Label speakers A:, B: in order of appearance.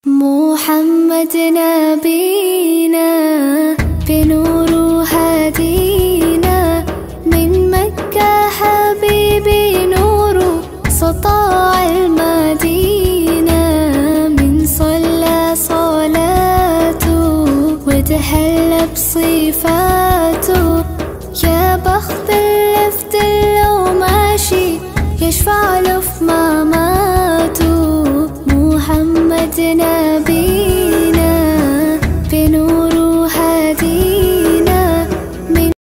A: محمد نبينا بنور هدينا من مكة حبيبي نور سطاع المدينة من صلى صلاته وتهلى بصفاته يا بخت اللي في لو ماشي يشفع له في ماما